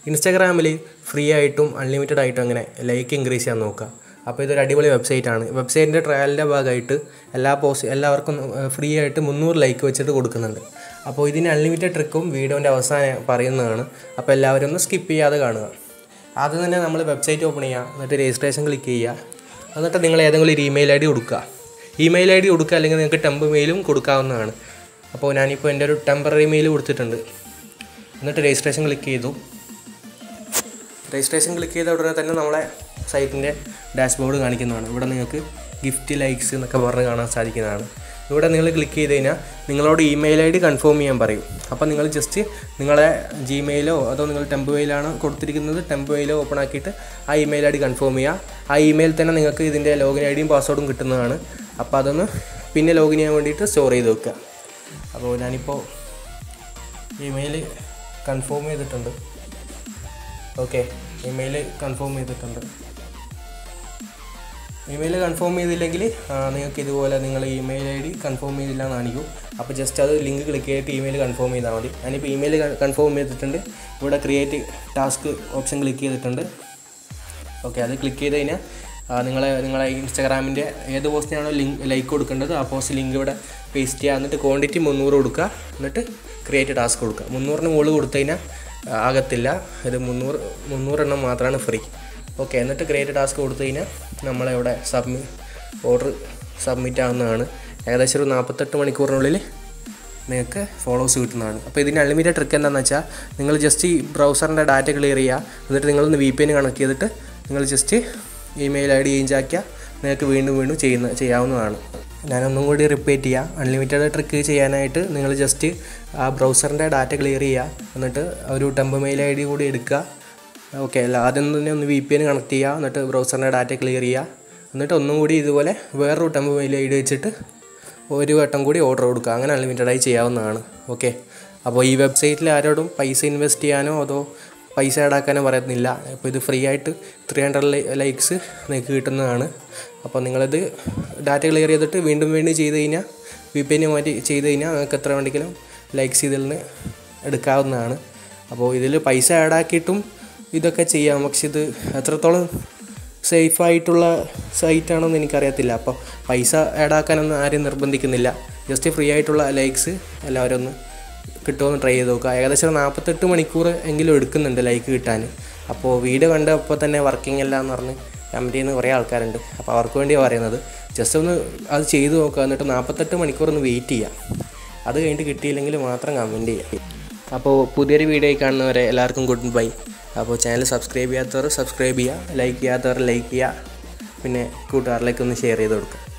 ഇൻസ്റ്റാഗ്രാമിൽ ഫ്രീ ആയിട്ടും അൺലിമിറ്റഡ് ആയിട്ടും അങ്ങനെ ലൈക്ക് ഇൻക്രീസ് ചെയ്യാൻ നോക്കുക അപ്പോൾ ഇതൊരു അടിപൊളി വെബ്സൈറ്റാണ് വെബ്സൈറ്റിൻ്റെ ട്രയലിൻ്റെ ഭാഗമായിട്ട് എല്ലാ പോസ്റ്റ് എല്ലാവർക്കും ഫ്രീ ആയിട്ട് മുന്നൂറ് ലൈക്ക് വെച്ചിട്ട് കൊടുക്കുന്നുണ്ട് അപ്പോൾ ഇതിന് അൺലിമിറ്റഡ് ട്രിക്കും വീഡിയോൻ്റെ അവസാനം പറയുന്നതാണ് അപ്പോൾ എല്ലാവരും ഒന്ന് സ്കിപ്പ് ചെയ്യാതെ കാണുക ആദ്യം തന്നെ നമ്മൾ വെബ്സൈറ്റ് ഓപ്പൺ ചെയ്യുക എന്നിട്ട് രജിസ്ട്രേഷൻ ക്ലിക്ക് ചെയ്യുക എന്നിട്ട് നിങ്ങൾ ഏതെങ്കിലും ഒരു ഇമെയിൽ ഐ ഡി കൊടുക്കുക ഇമെയിൽ ഐ ഡി കൊടുക്കുക അല്ലെങ്കിൽ നിങ്ങൾക്ക് ടെമ്പ് മെയിലും കൊടുക്കാവുന്നതാണ് അപ്പോൾ ഞാനിപ്പോൾ എൻ്റെ ഒരു ടെമ്പററി മെയിൽ കൊടുത്തിട്ടുണ്ട് എന്നിട്ട് രജിസ്ട്രേഷൻ ക്ലിക്ക് ചെയ്തു രജിസ്ട്രേഷൻ ക്ലിക്ക് ചെയ്ത ഉടനെ തന്നെ നമ്മളെ സൈറ്റിൻ്റെ ഡാഷ്ബോർഡ് കാണിക്കുന്നതാണ് ഇവിടെ നിങ്ങൾക്ക് ഗിഫ്റ്റ് ലൈക്സ് എന്നൊക്കെ പറഞ്ഞ് കാണാൻ സാധിക്കുന്നതാണ് ഇവിടെ നിങ്ങൾ ക്ലിക്ക് ചെയ്ത് കഴിഞ്ഞാൽ നിങ്ങളോട് ഇമെയിൽ ഐ ഡി കൺഫേം ചെയ്യാൻ പറയും അപ്പോൾ നിങ്ങൾ ജസ്റ്റ് നിങ്ങളെ ജിമെയിലോ അതോ നിങ്ങൾ ടെമ്പ് മെയിലാണ് കൊടുത്തിരിക്കുന്നത് ടെമ്പ് മെയിലോ ഓപ്പൺ ആക്കിയിട്ട് ആ ഇമെയിൽ ഐ ഡി കൺഫേം ചെയ്യുക ആ ഇമെയിൽ തന്നെ നിങ്ങൾക്ക് ഇതിൻ്റെ ലോഗിൻ ഐ ഡിയും പാസ്വേഡും കിട്ടുന്നതാണ് അപ്പോൾ അതൊന്ന് പിന്നെ ലോഗിൻ ചെയ്യാൻ വേണ്ടിയിട്ട് സ്റ്റോർ ചെയ്ത് വെക്കുക അപ്പോൾ ഞാനിപ്പോൾ ഇമെയിൽ കൺഫേം ചെയ്തിട്ടുണ്ട് ഓക്കെ ഇമെയിൽ കൺഫേം ചെയ്തിട്ടുണ്ട് ഇമെയിൽ കൺഫേം ചെയ്തില്ലെങ്കിൽ ആ, നിങ്ങൾക്ക് ഇതുപോലെ നിങ്ങൾ ഇമെയിൽ ഐ ഡി കൺഫേം ചെയ്തില്ല എന്ന് കാണിക്കും അപ്പോൾ ജസ്റ്റ് അത് ലിങ്ക് ക്ലിക്ക് ചെയ്തിട്ട് ഇമെയിൽ കൺഫേം ചെയ്താൽ മതി ഞാനിപ്പോൾ ഇമെയിൽ കൺഫേം ചെയ്തിട്ടുണ്ട് ഇവിടെ ക്രിയേറ്റ് ടാസ്ക് ഓപ്ഷൻ ക്ലിക്ക് ചെയ്തിട്ടുണ്ട് ഓക്കെ അത് ക്ലിക്ക് ചെയ്ത് കഴിഞ്ഞാൽ ആ, നിങ്ങളെ നിങ്ങളെ ഇൻസ്റ്റാഗ്രാമിൻ്റെ ഏത് പോസ്റ്റിനാണോ ലിങ്ക് ലൈക്ക് കൊടുക്കേണ്ടത് ആ പോസ്റ്റ് ലിങ്ക് ഇവിടെ പേസ്റ്റ് ചെയ്യുക എന്നിട്ട് ക്വാണ്ടിറ്റി മുന്നൂറ് കൊടുക്കുക എന്നിട്ട് ക്രിയേറ്റ് ടാസ്ക് കൊടുക്കുക മുന്നൂറിന് മുകളിൽ കൊടുത്തു കഴിഞ്ഞാൽ ആ, ആകത്തില്ല ഇത് മുന്നൂറ് മുന്നൂറെണ്ണം മാത്രമാണ് ഫ്രീ ഓക്കെ എന്നിട്ട് ക്രിയേറ്റ് ടാസ്ക് കൊടുത്തു കഴിഞ്ഞാൽ നമ്മളിവിടെ സബ്മി ഓർഡർ സബ്മിറ്റ് ആവുന്നതാണ് ഏകദേശം ഒരു നാൽപ്പത്തെട്ട് മണിക്കൂറിനുള്ളിൽ നിങ്ങൾക്ക് ഫോളോവേഴ്സ് കിട്ടുന്നതാണ് അപ്പോൾ ഇതിൻ്റെ അൺലിമിറ്റഡ് ട്രിക്ക് എന്താണെന്ന് വെച്ചാൽ നിങ്ങൾ ജസ്റ്റ് ഈ ബ്രൗസറിൻ്റെ ഡാറ്റ ക്ലിയർ ചെയ്യുക എന്നിട്ട് നിങ്ങളൊന്ന് വി പി എൻ കണക്ട് ചെയ്തിട്ട് നിങ്ങൾ just email I D change ആക്കിയാൽ നിങ്ങൾക്ക് വീണ്ടും വീണ്ടും ചെയ്യുന്ന ചെയ്യാവുന്നതാണ് ഞാനൊന്നും കൂടി റിപ്പീറ്റ് ചെയ്യാം അൺലിമിറ്റഡ് ട്രിക്ക് ചെയ്യാനായിട്ട് നിങ്ങൾ ജസ്റ്റ് ആ ബ്രൗസറിൻ്റെ ഡാറ്റ ക്ലിയർ ചെയ്യുക എന്നിട്ട് ഒരു ടെമ്പ് മെയിൽ ഐ ഡി കൂടി എടുക്കുക ഓക്കെ അല്ല ആദ്യം തന്നെ ഒന്ന് വി പി എൻ കണക്ട് ചെയ്യുക എന്നിട്ട് ബ്രൗസറിൻ്റെ ഡാറ്റ ക്ലിയർ ചെയ്യുക എന്നിട്ട് ഒന്നും കൂടി ഇതുപോലെ വേറൊരു ടെമ്പ് മെയിൽ ഐ ഡി വെച്ചിട്ട് ഒരു വട്ടം കൂടി ഓർഡർ കൊടുക്കുക അങ്ങനെ അൺലിമിറ്റഡായി ചെയ്യാവുന്നതാണ് ഓക്കെ അപ്പോൾ ഈ വെബ്സൈറ്റിൽ ആരോടും പൈസ ഇൻവെസ്റ്റ് ചെയ്യാനോ അതോ പൈസ ഈടാക്കാനോ പറയുന്നില്ല അപ്പോൾ ഇത് ഫ്രീ ആയിട്ട് ത്രീ ഹൺഡ്രഡ് ലൈക്സ് നിങ്ങൾക്ക് കിട്ടുന്നതാണ് അപ്പോൾ നിങ്ങളിത് ഡാറ്റ ക്ലിയർ ചെയ്തിട്ട് വീണ്ടും വീണ്ടും ചെയ്ത് കഴിഞ്ഞാൽ വി പി എൻ മാറ്റി ചെയ്ത് കഴിഞ്ഞാൽ നിങ്ങൾക്ക് എത്ര വേണമെങ്കിലും ലൈക്സ് ഇതിൽ നിന്ന് എടുക്കാവുന്നതാണ് അപ്പോൾ ഇതിൽ പൈസ ആഡാക്കിയിട്ടും ഇതൊക്കെ ചെയ്യാം പക്ഷെ ഇത് എത്രത്തോളം സേഫ് ആയിട്ടുള്ള സൈറ്റാണെന്ന് എനിക്കറിയത്തില്ല അപ്പോൾ പൈസ ആഡാക്കാനൊന്നും ആരും നിർബന്ധിക്കുന്നില്ല ജസ്റ്റ് ഫ്രീ ആയിട്ടുള്ള ലൈക്സ് എല്ലാവരും ഒന്ന് കിട്ടുമെന്ന് ട്രൈ ചെയ്ത് നോക്കുക ഏകദേശം ഒരു നാൽപ്പത്തെട്ട് മണിക്കൂർ എങ്കിലും എടുക്കുന്നുണ്ട് ലൈക്ക് കിട്ടാൻ അപ്പോൾ വീഡിയോ കണ്ടപ്പോൾ തന്നെ വർക്കിംഗ് അല്ല എന്ന് പറഞ്ഞ് കമൻറ്റ് ചെയ്യുന്ന കുറേ ആൾക്കാരുണ്ട് അപ്പോൾ അവർക്ക് വേണ്ടിയാണ് പറയുന്നത് ജസ്റ്റ് ഒന്ന് അത് ചെയ്ത് നോക്കുക എന്നിട്ട് നാൽപ്പത്തെട്ട് മണിക്കൂർ ഒന്ന് വെയിറ്റ് ചെയ്യുക അത് കഴിഞ്ഞിട്ട് കിട്ടിയില്ലെങ്കിൽ മാത്രം കമൻറ്റ് ചെയ്യുക അപ്പോൾ പുതിയൊരു വീഡിയോ കാണുന്നവരെ എല്ലാവർക്കും ഗുഡ് ബൈ അപ്പോൾ ചാനൽ സബ്സ്ക്രൈബ് ചെയ്യാത്തവർ സബ്സ്ക്രൈബ് ചെയ്യുക ലൈക്ക് ചെയ്യാത്തവർ ലൈക്ക് ചെയ്യുക പിന്നെ കൂട്ടുകാരിലേക്ക് ഒന്ന് ഷെയർ ചെയ്ത് കൊടുക്കുക